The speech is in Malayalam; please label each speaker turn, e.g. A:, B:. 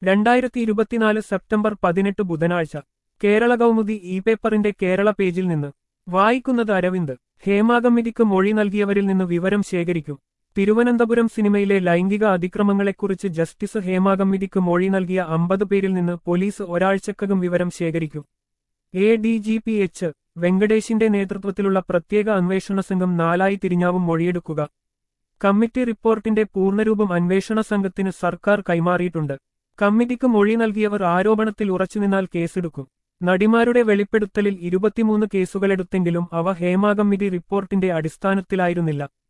A: രണ്ടായിരത്തി ഇരുപത്തിനാല് സെപ്റ്റംബർ പതിനെട്ട് ബുധനാഴ്ച കേരള കൗമുദി ഇ പേപ്പറിന്റെ കേരള പേജിൽ നിന്ന് വായിക്കുന്നത് അരവിന്ദ് ഹേമാകമ്മിതിക്ക് മൊഴി നൽകിയവരിൽ നിന്ന് വിവരം ശേഖരിക്കും തിരുവനന്തപുരം സിനിമയിലെ ലൈംഗിക അതിക്രമങ്ങളെക്കുറിച്ച് ജസ്റ്റിസ് ഹേമാകമ്മിതിക്ക് മൊഴി നൽകിയ അമ്പത് പേരിൽ നിന്ന് പോലീസ് ഒരാഴ്ചക്കകം വിവരം ശേഖരിക്കും A D G P H വെങ്കടേഷിന്റെ നേതൃത്വത്തിലുള്ള പ്രത്യേക അന്വേഷണ സംഘം നാലായി തിരിഞ്ഞാവും മൊഴിയെടുക്കുക കമ്മിറ്റി റിപ്പോർട്ടിന്റെ പൂർണ്ണരൂപം അന്വേഷണ സംഘത്തിന് സർക്കാർ കൈമാറിയിട്ടുണ്ട് കമ്മിറ്റിക്ക് മൊഴി നൽകിയവർ ആരോപണത്തിൽ ഉറച്ചുനിന്നാൽ കേസെടുക്കും നടിമാരുടെ വെളിപ്പെടുത്തലിൽ ഇരുപത്തിമൂന്ന് കേസുകളെടുത്തെങ്കിലും അവ ഹേമാകമ്മിറ്റി റിപ്പോർട്ടിന്റെ അടിസ്ഥാനത്തിലായിരുന്നില്ല